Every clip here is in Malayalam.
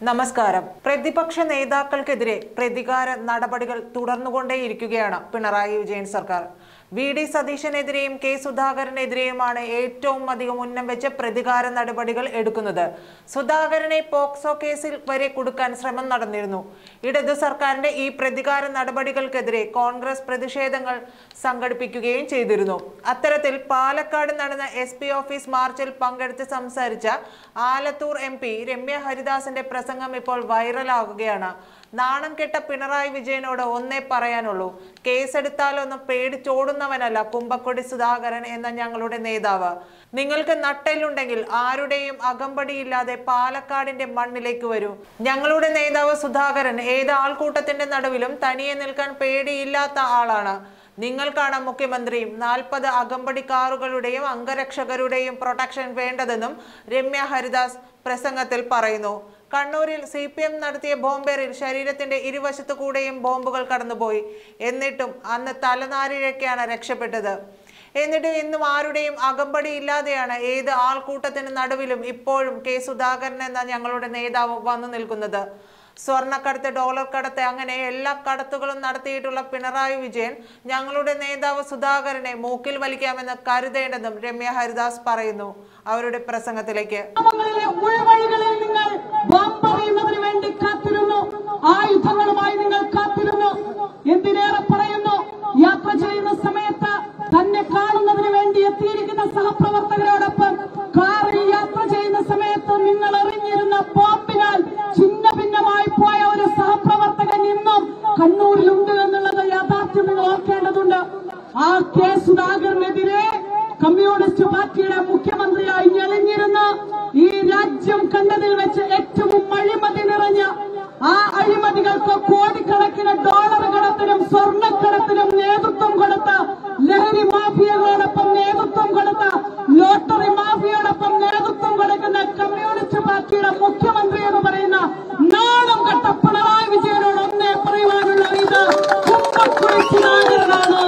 നമസ്കാരം പ്രതിപക്ഷ നേതാക്കൾക്കെതിരെ പ്രതികാര നടപടികൾ തുടർന്നുകൊണ്ടേയിരിക്കുകയാണ് പിണറായി വിജയൻ സർക്കാർ വി ഡി സതീശനെതിരെയും കെ സുധാകരനെതിരെയുമാണ് ഏറ്റവും അധികം ഉന്നം വെച്ച് പ്രതികാര നടപടികൾ എടുക്കുന്നത് സുധാകരനെ പോക്സോ കേസിൽ വരെ കൊടുക്കാൻ ശ്രമം നടന്നിരുന്നു ഇടതു സർക്കാരിന്റെ ഈ പ്രതികാര നടപടികൾക്കെതിരെ കോൺഗ്രസ് പ്രതിഷേധങ്ങൾ സംഘടിപ്പിക്കുകയും ചെയ്തിരുന്നു അത്തരത്തിൽ പാലക്കാട് നടന്ന എസ് പി ഓഫീസ് മാർച്ചിൽ പങ്കെടുത്ത് സംസാരിച്ച ആലത്തൂർ എം പി രമ്യ ഹരിദാസിന്റെ പ്രസംഗം ഇപ്പോൾ വൈറലാകുകയാണ് നാണം കെട്ട പിണറായി വിജയനോട് ഒന്നേ പറയാനുള്ളൂ കേസെടുത്താലൊന്നും പേടിച്ചോടുന്നവനല്ല കുമ്പക്കൊടി സുധാകരൻ എന്ന ഞങ്ങളുടെ നേതാവ് നിങ്ങൾക്ക് നട്ടെല്ലുണ്ടെങ്കിൽ ആരുടെയും അകമ്പടിയില്ലാതെ പാലക്കാടിന്റെ മണ്ണിലേക്ക് വരൂ ഞങ്ങളുടെ നേതാവ് സുധാകരൻ ഏത് ആൾക്കൂട്ടത്തിന്റെ നടുവിലും തനിയെ നിൽക്കാൻ പേടിയില്ലാത്ത ആളാണ് നിങ്ങൾക്കാണ് മുഖ്യമന്ത്രിയും നാൽപ്പത് അകമ്പടി കാറുകളുടെയും അംഗരക്ഷകരുടെയും പ്രൊട്ടക്ഷൻ വേണ്ടതെന്നും രമ്യ ഹരിദാസ് പ്രസംഗത്തിൽ പറയുന്നു കണ്ണൂരിൽ സി പി എം നടത്തിയ ബോംബേറിൽ ശരീരത്തിന്റെ ഇരുവശത്തു കൂടെയും ബോംബുകൾ കടന്നുപോയി എന്നിട്ടും അന്ന് തലനാരിഴയ്ക്കാണ് രക്ഷപ്പെട്ടത് എന്നിട്ട് ഇന്നും ആരുടെയും അകമ്പടി ഇല്ലാതെയാണ് ഏത് ആൾക്കൂട്ടത്തിന് നടുവിലും ഇപ്പോഴും കെ സുധാകരൻ എന്ന ഞങ്ങളുടെ നേതാവ് വന്നു നിൽക്കുന്നത് സ്വർണ്ണക്കടത്ത് ഡോളർ കടത്ത് അങ്ങനെ എല്ലാ കടത്തുകളും നടത്തിയിട്ടുള്ള പിണറായി വിജയൻ ഞങ്ങളുടെ നേതാവ് സുധാകരനെ മൂക്കിൽ വലിക്കാമെന്ന് കരുതേണ്ടെന്നും രമ്യ ഹരിദാസ് പറയുന്നു അവരുടെ പ്രസംഗത്തിലേക്ക് ഗ്രാമങ്ങളിലെ ഉൾവഴികളിൽ നിങ്ങൾ ബോംബെറിയുന്നതിന് വേണ്ടി കാത്തിരുന്നു ആയുധങ്ങളുമായി നിങ്ങൾ കാത്തിരുന്നു എന്തിനേറെ പറയുന്നു യാത്ര ചെയ്യുന്ന സമയത്ത് തന്നെ കാണുന്നതിന് വേണ്ടി എത്തിയിരിക്കുന്ന സഹപ്രവർത്തകരോടൊപ്പം കാറിൽ യാത്ര ചെയ്യുന്ന സമയത്ത് നിങ്ങൾ എറിഞ്ഞിരുന്ന ബോംബിനാൽ ഛിന്ന ഭിന്നമായി പോയ ഒരു സഹപ്രവർത്തകൻ ഇന്നും കണ്ണൂരിലുണ്ട് എന്നുള്ളത് യാഥാർത്ഥ്യം നിങ്ങൾ ഓർക്കേണ്ടതുണ്ട് ആ കെ സുധാകരനെതിരെ കമ്മ്യൂണിസ്റ്റ് പാർട്ടിയുടെ മുഖ്യമന്ത്രിയായി ഞെളിഞ്ഞിരുന്ന ഈ രാജ്യം കണ്ടതിൽ വെച്ച് ഏറ്റവും അഴിമതി നിറഞ്ഞ ആ അഴിമതികൾക്ക് കോടിക്കണക്കിന് ഡോളർ കടത്തിനും സ്വർണ്ണക്കടത്തിനും നേതൃത്വം കൊടുത്ത ലഹരി മാഫിയകളോടൊപ്പം നേതൃത്വം കൊടുത്ത ലോട്ടറി മാഫിയോടൊപ്പം നേതൃത്വം കൊടുക്കുന്ന കമ്മ്യൂണിസ്റ്റ് പാർട്ടിയുടെ മുഖ്യമന്ത്രി എന്ന് പറയുന്ന നാണം കെട്ട പിണറായി വിജയനോട് ഒന്നേ പറയുവാനുള്ള ഇത് കുമ്പക്കുഴി സുധാകരനാണ്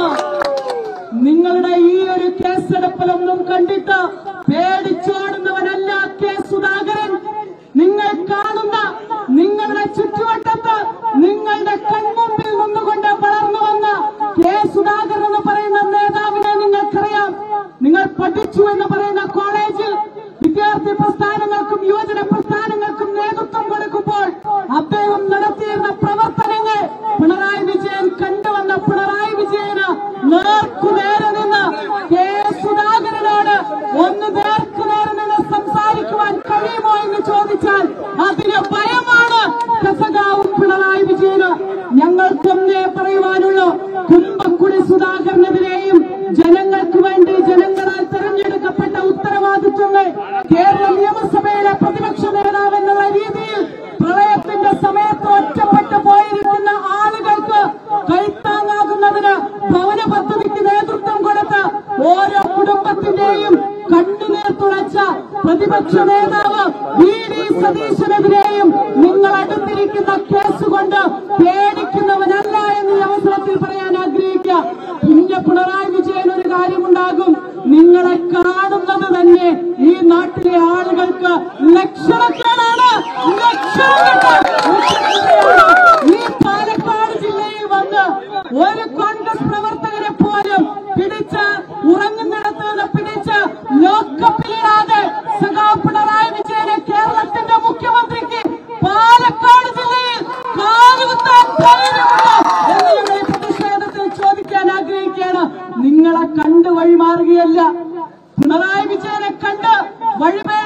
നിങ്ങളുടെ ഈ ഒരു കേസെടുപ്പിലൊന്നും കണ്ടിട്ട് പേടിച്ചോടുന്നവനല്ല കെ സുധാകരൻ നിങ്ങൾ കാണുന്ന നിങ്ങളുടെ ചുറ്റുവട്ടത്ത് നിങ്ങളുടെ കൺമുമ്പിൽ നിന്നുകൊണ്ട് വളർന്നു വന്ന കെ സുധാകരൻ എന്ന് പറയുന്ന നേതാവിനെ നിങ്ങൾക്കറിയാം നിങ്ങൾ പഠിച്ചു എന്ന് പറയുന്ന കോളേജിൽ വിദ്യാർത്ഥി പ്രസ്ഥാനങ്ങൾക്കും യുവജന പ്രസ്ഥാനങ്ങൾക്കും നേതൃത്വം കൊടുക്കുമ്പോൾ അദ്ദേഹം നടത്തിയിരുന്ന പ്രവർത്തനങ്ങൾ പിണറായി വിജയൻ കണ്ടുവന്ന പിണറായി വിജയന് നേർക്കുനേരെ നിന്ന് കെ സുധാകരനോട് ഒന്ന് നേർക്കുനേരെ നിന്ന് സംസാരിക്കുവാൻ കഴിയുമോ എന്ന് ചോദിച്ചാൽ അതിന് ഭയമാണ് കസകാവും പിണറായി വിജയന് ഞങ്ങൾക്കൊന്നേ പറയുവാനുള്ളൂ കുമ്പക്കുടി സുധാകരനെതിരെയും ജനങ്ങൾക്ക് വേണ്ടി ജനങ്ങളാൽ തെരഞ്ഞെടുക്കപ്പെട്ട ഉത്തരവാദിത്വങ്ങൾ കേരള നിയമസഭയിലെ പ്രതിപക്ഷ നേതാവ് എന്നുള്ള രീതിയിൽ പ്രളയത്തിന്റെ സമയത്ത് ഒറ്റപ്പെട്ടു പോയിരിക്കുന്ന ആളുകൾക്ക് കൈത്താങ്ങാകുന്നതിന് ഭവന പദ്ധതിക്ക് നേതൃത്വം കൊടുത്ത് ഓരോ കുടുംബത്തിന്റെയും കണ്ണുനീർ തുളച്ച പ്രതിപക്ഷ നേതാവ് വി ഡി സതീശനെതിരെയും നിങ്ങൾ അടുത്തിരിക്കുന്ന കേസ് കൊണ്ട് പേടിക്കുന്നവനല്ല എന്ന് ഈ അവസരത്തിൽ പറയാൻ ആഗ്രഹിക്കുക പിന്നെ പിണറായി വിജയൻ ഒരു കാര്യമുണ്ടാകും നിങ്ങളെ കാണുന്നത് തന്നെ ഈ നാട്ടിലെ ആളുകൾക്ക് ലക്ഷണക്കേടാണ് ലക്ഷണക്കെട്ട് മുഖ്യമന്ത്രിയാണ്. ഈ പാലക്കാട് ജില്ലയിൽ വന്ന് ഒരു കോൺഗ്രസ് പ്രവർത്തകരെ പോലും പിടിച്ച് ഉറങ്ങുന്നിടത്ത് നിന്ന് പിടിച്ച് ലോക്കപ്പിലിടാതെ സഖാവ് പിണറായി വിജയനെ കേരളത്തിന്റെ മുഖ്യമന്ത്രിക്ക് പാലക്കാട് ജില്ലയിൽ കാലുകുത്താൻ ധൈര്യമുണ്ടോ എന്ന് ഞങ്ങൾ ഈ പ്രതിഷേധത്തിൽ ചോദിക്കാൻ ആഗ്രഹിക്കുകയാണ് നിങ്ങളെ കണ്ട് വഴിമാറുകയല്ല പിണറായി വിജയനെ കണ്ട് വഴിമേ